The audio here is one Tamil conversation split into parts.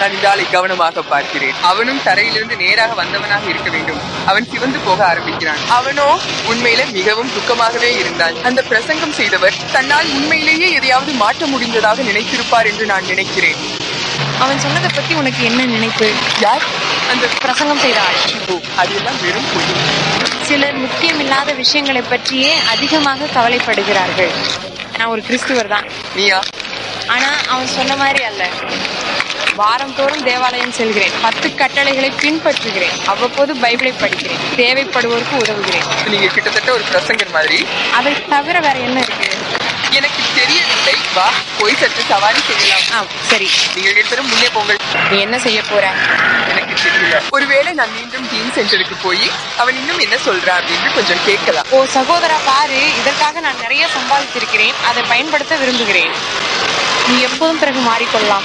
நான் இந்த ஆளை கவனமாக பார்க்கிறேன் அவனும் தரையிலிருந்து நேராக வந்தவனாக இருக்க வேண்டும் அவன் சிவந்து போக ஆரம்பிக்கிறான் அவனோ உண்மையில மிகவும் துக்கமாகவே இருந்தான் அந்த பிரசங்கம் செய்தவர் தன்னால் உண்மையிலேயே எதையாவது மாற்ற முடிந்ததாக நினைத்திருப்பார் என்று நான் நினைக்கிறேன் அவன் சொன்னதை பத்தி உனக்கு என்ன நினைப்பு யார் அந்த பிரசங்கம் செய்த ஆள் ஓ, அதெல்லாம் வெறும் பொய் சிலர் முக்கியமில்லாத விஷயங்களை பற்றியே அதிகமாக கவலைப்படுகிறார்கள் நான் ஒரு கிறிஸ்துவர் தான் நீயா ஆனா அவன் சொன்ன மாதிரி அல்ல வாரந்தோறும் தேவாலயம் செல்கிறேன் பத்து கட்டளைகளை பின்பற்றுகிறேன் அவ்வப்போது பைபிளை படிக்கிறேன் தேவைப்படுவோருக்கு உதவுகிறேன் நீங்க கிட்டத்தட்ட ஒரு பிரசங்கர் மாதிரி அதை தவிர வேற என்ன இருக்கு எனக்கு தெரியவில்லை வா போய் சற்று சவாரி செய்யலாம் ஆ சரி நீங்கள் ரெண்டு பேரும் முன்னே போங்கள் நீ என்ன செய்ய போற எனக்கு தெரியல ஒருவேளை நான் மீண்டும் டீம் சென்டருக்கு போய் அவன் இன்னும் என்ன சொல்றான் அப்படின்னு கொஞ்சம் கேட்கலாம் ஓ சகோதரா பாரு இதற்காக நான் நிறைய சம்பாதித்திருக்கிறேன் அதை பயன்படுத்த விரும்புகிறேன் நீ எப்போதும் பிறகு மாறிக்கொள்ளலாம்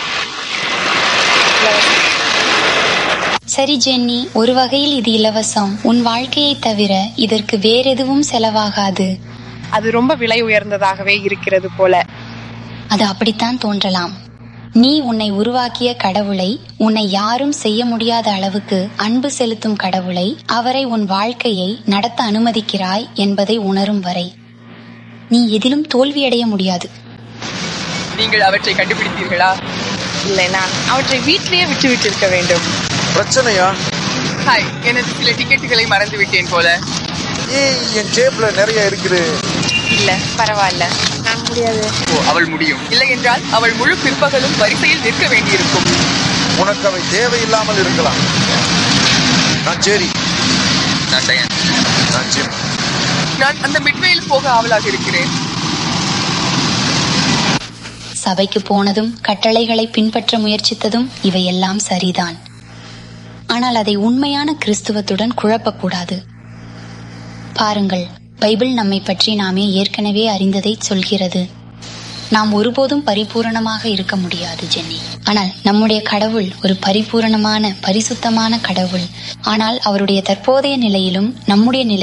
சரி ஜென்னி ஒரு வகையில் இது இலவசம் உன் வாழ்க்கையை தவிர இதற்கு வேறெதுவும் செலவாகாது அது ரொம்ப விலை உயர்ந்ததாகவே இருக்கிறது போல அது அப்படித்தான் தோன்றலாம் நீ உன்னை உருவாக்கிய கடவுளை உன்னை யாரும் செய்ய முடியாத அளவுக்கு அன்பு செலுத்தும் கடவுளை அவரை உன் வாழ்க்கையை நடத்த அனுமதிக்கிறாய் என்பதை உணரும் வரை நீ எதிலும் தோல்வியடைய முடியாது நீங்கள் அவற்றை கண்டுபிடித்தீர்களா இல்லை நான் அவற்றை வீட்டிலேயே விட்டு விட்டு இருக்க வேண்டும் பிரச்சனையா ஹாய் எனது சில டிக்கெட்டுகளை மறந்து விட்டேன் போல ஏய் என் ஜேப்ல நிறைய இருக்குது இல்ல பரவாயில்ல நான் முடியாது ஓ அவள் முடியும் இல்லை என்றால் அவள் முழு பிற்பகலும் வரிசையில் நிற்க வேண்டியிருக்கும் உனக்கு அவை தேவையில்லாமல் இருக்கலாம் நான் சரி நான் டயன். நான் ஜிம் நான் அந்த மிட்வேயில் போக ஆவலாக இருக்கிறேன் சபைக்கு போனதும் கட்டளைகளை பின்பற்ற முயற்சித்ததும் இவையெல்லாம் சரிதான் ஆனால் அதை உண்மையான கிறிஸ்துவத்துடன் குழப்பக்கூடாது பாருங்கள் பைபிள் நம்மை பற்றி நாமே ஏற்கனவே அறிந்ததை சொல்கிறது நாம் ஒருபோதும் பரிபூரணமாக இருக்க முடியாது ஜென்னி ஆனால் நம்முடைய கடவுள் ஒரு பரிபூரணமான பரிசுத்தமான கடவுள் ஆனால் அவருடைய தற்போதைய நிலையிலும் நம்முடைய நிலை